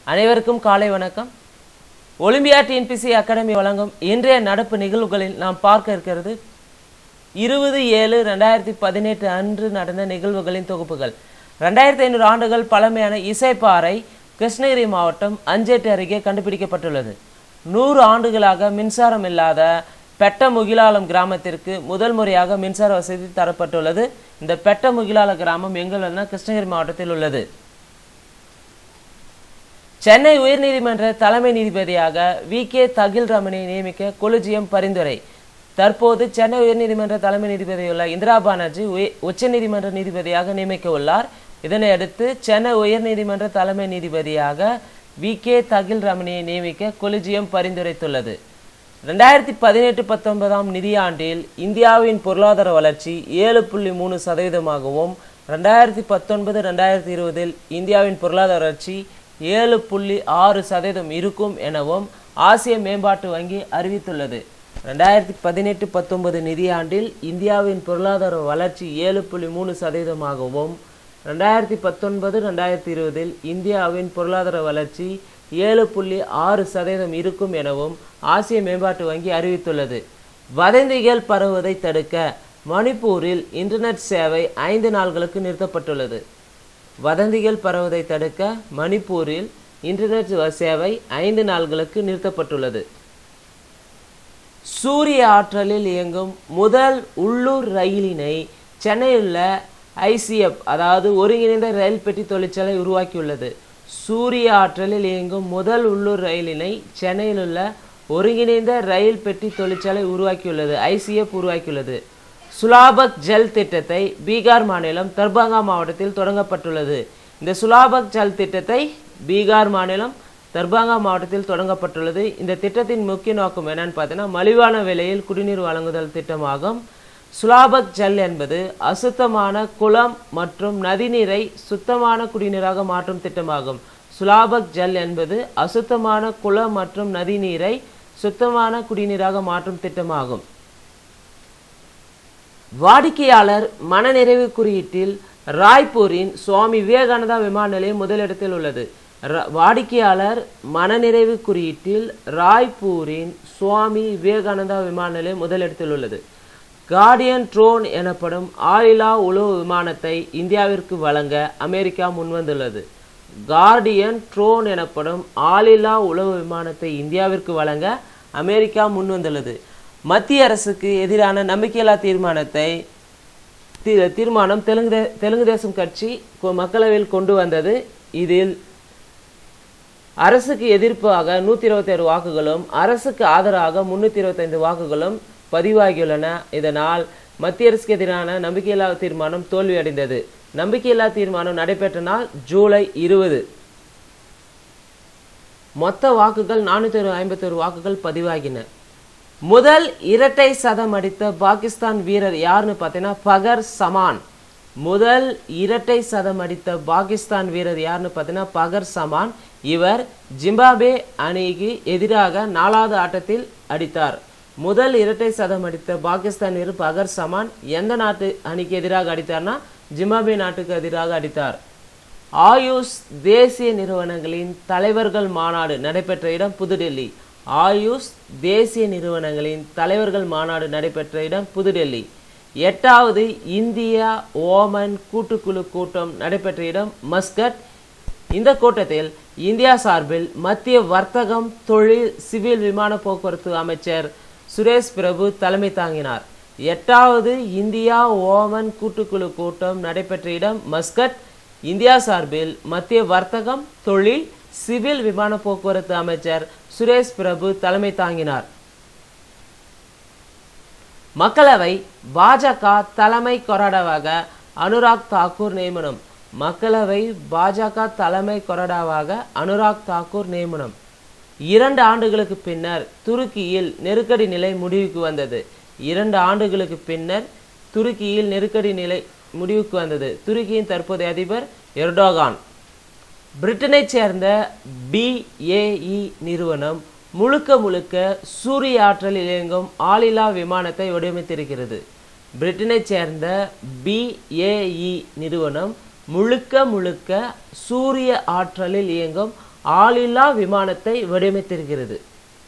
அனைவருக்கும் காலை வணக்கம் ஒலிம்பியா டிஎன்பிசி அகாடமி வழங்கும் இன்றைய நடப்பு நிகழ்வுகளில் நாம் பார்க்க இருக்கிறது இருபது ஏழு ரெண்டாயிரத்தி பதினெட்டு அன்று நடந்த நிகழ்வுகளின் தொகுப்புகள் ரெண்டாயிரத்தி ஐநூறு ஆண்டுகள் பழமையான இசைப்பாறை கிருஷ்ணகிரி மாவட்டம் அஞ்சேட்டு அருகே கண்டுபிடிக்கப்பட்டுள்ளது நூறு ஆண்டுகளாக மின்சாரம் இல்லாத பெட்டமுகிலாலம் கிராமத்திற்கு முதல் முறையாக மின்சார வசதி தரப்பட்டுள்ளது இந்த பெட்டமுகிலால கிராமம் எங்கே உள்ளதுன்னா கிருஷ்ணகிரி மாவட்டத்தில் உள்ளது சென்னை உயர்நீதிமன்ற தலைமை நீதிபதியாக வி கே தகில் ரமணி நியமிக்க கொலிஜியம் பரிந்துரை தற்போது சென்னை உயர்நீதிமன்ற தலைமை நீதிபதியுள்ள இந்திரா பானர்ஜி உய- உச்சநீதிமன்ற நீதிபதியாக நியமிக்க உள்ளார் இதனை அடுத்து சென்னை உயர்நீதிமன்ற தலைமை நீதிபதியாக வி கே தகில் ரமணியை நியமிக்க கொலிஜியம் பரிந்துரைத்துள்ளது ரெண்டாயிரத்தி பதினெட்டு பத்தொன்பதாம் நிதியாண்டில் இந்தியாவின் பொருளாதார வளர்ச்சி ஏழு புள்ளி மூணு சதவீதமாகவும் ரெண்டாயிரத்தி பத்தொன்பது ரெண்டாயிரத்தி இருபதில் இந்தியாவின் பொருளாதார வளர்ச்சி ஏழு புள்ளி ஆறு சதவீதம் இருக்கும் எனவும் ஆசிய மேம்பாட்டு வங்கி அறிவித்துள்ளது ரெண்டாயிரத்தி பதினெட்டு பத்தொன்பது நிதியாண்டில் இந்தியாவின் பொருளாதார வளர்ச்சி ஏழு புள்ளி மூணு சதவீதமாகவும் ரெண்டாயிரத்தி பத்தொன்பது ரெண்டாயிரத்தி இருபதில் இந்தியாவின் பொருளாதார வளர்ச்சி ஏழு புள்ளி ஆறு சதவீதம் இருக்கும் எனவும் ஆசிய மேம்பாட்டு வங்கி அறிவித்துள்ளது வதந்திகள் பரவுவதை தடுக்க மணிப்பூரில் இன்டர்நெட் சேவை ஐந்து நாள்களுக்கு நிறுத்தப்பட்டுள்ளது வதந்திகள் பரவுவதை தடுக்க மணிப்பூரில் இன்டர்நெட் சேவை ஐந்து நாள்களுக்கு நிறுத்தப்பட்டுள்ளது சூரிய ஆற்றலில் இயங்கும் முதல் உள்ளூர் ரயிலினை சென்னையில் உள்ள ஐசிஎஃப் அதாவது ஒருங்கிணைந்த ரயில் பெட்டி தொழிற்சாலை உருவாக்கியுள்ளது சூரிய ஆற்றலில் இயங்கும் முதல் உள்ளூர் ரயிலினை சென்னையில் உள்ள ஒருங்கிணைந்த ரயில் பெட்டி தொழிற்சாலை உருவாக்கியுள்ளது ஐசிஎஃப் உருவாக்கியுள்ளது சுலாபக் ஜல் திட்டத்தை பீகார் மாநிலம் தர்பங்கா மாவட்டத்தில் தொடங்கப்பட்டுள்ளது இந்த சுலாபக் ஜல் திட்டத்தை பீகார் மாநிலம் தர்பங்கா மாவட்டத்தில் தொடங்கப்பட்டுள்ளது இந்த திட்டத்தின் முக்கிய நோக்கம் என்னன்னு பார்த்தீங்கன்னா மலிவான விலையில் குடிநீர் வழங்குதல் திட்டமாகும் சுலாபக் ஜல் என்பது அசுத்தமான குளம் மற்றும் நதிநீரை சுத்தமான குடிநீராக மாற்றும் திட்டமாகும் சுலாபக் ஜல் என்பது அசுத்தமான குளம் மற்றும் நதிநீரை சுத்தமான குடிநீராக மாற்றும் திட்டமாகும் வாடிக்கையாளர் மனநிறைவு குறியீட்டில் ராய்ப்பூரின் சுவாமி விவேகானந்தா விமான நிலையம் முதலிடத்தில் உள்ளது ர- வாடிக்கையாளர் மனநிறைவு குறியீட்டில் ராய்ப்பூரின் சுவாமி விவேகானந்தா விமான நிலையம் முதலிடத்தில் உள்ளது கார்டியன் ட்ரோன் எனப்படும் ஆளில்லா உளவு விமானத்தை இந்தியாவிற்கு வழங்க அமெரிக்கா முன்வந்துள்ளது கார்டியன் ட்ரோன் எனப்படும் ஆளில்லா உளவு விமானத்தை இந்தியாவிற்கு வழங்க அமெரிக்கா முன்வந்துள்ளது மத்திய அரசுக்கு எதிரான நம்பிக்கையில்லா தீர்மானத்தை தீ- தீர்மானம் தெலுங்கு தே- தெலுங்கு தேசம் கட்சி கொ- மக்களவையில் கொண்டு வந்தது இதில் அரசுக்கு எதிர்ப்பாக நூற்றி இருபத்தேழு வாக்குகளும் அரசுக்கு ஆதரவாக முன்னூற்றி இருபத்தைந்து வாக்குகளும் பதிவாகியுள்ளன இதனால் மத்திய அரசுக்கு எதிரான நம்பிக்கையில்லா தீர்மானம் தோல்வியடைந்தது நம்பிக்கையில்லா தீர்மானம் நடைபெற்ற நாள் ஜூலை இருபது மொத்த வாக்குகள் நானூற்றி ஐம்பத்தொரு வாக்குகள் பதிவாகின முதல் இரட்டை சதம் அடித்த பாகிஸ்தான் வீரர் யாருன்னு பார்த்தீங்கன்னா பகர் சமான் முதல் இரட்டை சதம் அடித்த பாகிஸ்தான் வீரர் யாருன்னு பார்த்தீங்கன்னா பகர் சமான் இவர் ஜிம்பாபே அணிக்கு எதிராக நாலாவது ஆட்டத்தில் அடித்தார் முதல் இரட்டை சதம் அடித்த பாகிஸ்தான் வீரர் பகர் சமான் எந்த நாட்டு அணிக்கு எதிராக அடித்தார்னா ஜிம்பாபே நாட்டுக்கு எதிராக அடித்தார் ஆயுஷ் தேசிய நிறுவனங்களின் தலைவர்கள் மாநாடு நடைபெற்ற இடம் புதுடெல்லி ஆயுஷ் தேசிய நிறுவனங்களின் தலைவர்கள் மாநாடு நடைபெற்ற இடம் புதுடெல்லி எட்டாவது இந்தியா ஓமன் கூட்டுக்குழு கூட்டம் நடைபெற்ற இடம் மஸ்கட் இந்த கூட்டத்தில் இந்தியா சார்பில் மத்திய வர்த்தகம் தொழில் சிவில் விமான போக்குவரத்து அமைச்சர் சுரேஷ் பிரபு தலைமை தாங்கினார் எட்டாவது இந்தியா ஓமன் கூட்டுக்குழு கூட்டம் நடைபெற்ற இடம் மஸ்கட் இந்தியா சார்பில் மத்திய வர்த்தகம் தொழில் சிவில் விமான போக்குவரத்து அமைச்சர் சுரேஷ் பிரபு தலைமை தாங்கினார் மக்களவை பாஜக தலைமை கொறடாவாக அனுராக் தாக்கூர் நியமனம் மக்களவை பாஜக தலைமை கொறடாவாக அனுராக் தாக்கூர் நியமனம் இரண்டு ஆண்டுகளுக்கு பின்னர் துருக்கியில் நெருக்கடி நிலை முடிவுக்கு வந்தது இரண்டு ஆண்டுகளுக்கு பின்னர் துருக்கியில் நெருக்கடி நிலை முடிவுக்கு வந்தது துருக்கியின் தற்போதைய அதிபர் எர்டோகான் பிரிட்டனைச் சேர்ந்த பிஏஇ நிறுவனம் முழுக்க முழுக்க சூரிய ஆற்றலில் இயங்கும் ஆளில்லா விமானத்தை வடிவமைத்திருக்கிறது பிரிட்டனைச் சேர்ந்த பிஏஇ நிறுவனம் முழுக்க முழுக்க சூரிய ஆற்றலில் இயங்கும் ஆளில்லா விமானத்தை வடிவமைத்திருக்கிறது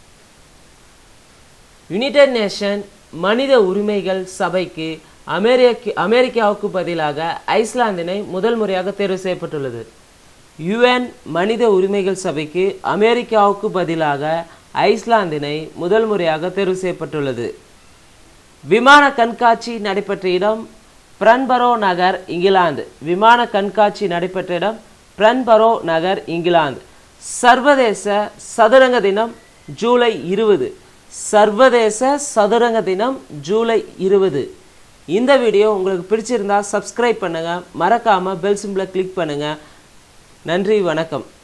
யுனைடெட் நேஷன் மனித உரிமைகள் சபைக்கு அமெரிக்க அமெரிக்காவுக்கு பதிலாக ஐஸ்லாந்தினை முதல் முறையாக தேர்வு செய்யப்பட்டுள்ளது யுஎன் மனித உரிமைகள் சபைக்கு அமெரிக்காவுக்கு பதிலாக ஐஸ்லாந்தினை முதல் முறையாக தேர்வு செய்யப்பட்டுள்ளது விமான கண்காட்சி நடைபெற்ற இடம் பிரன்பரோ நகர் இங்கிலாந்து விமான கண்காட்சி நடைபெற்ற இடம் பிரன்பரோ நகர் இங்கிலாந்து சர்வதேச சதுரங்க தினம் ஜூலை இருபது சர்வதேச சதுரங்க தினம் ஜூலை இருபது இந்த வீடியோ உங்களுக்கு பிடிச்சிருந்தா சப்ஸ்கிரைப் பண்ணுங்க மறக்காம பெல் சிம்பிளை கிளிக் பண்ணுங்க நன்றி வணக்கம்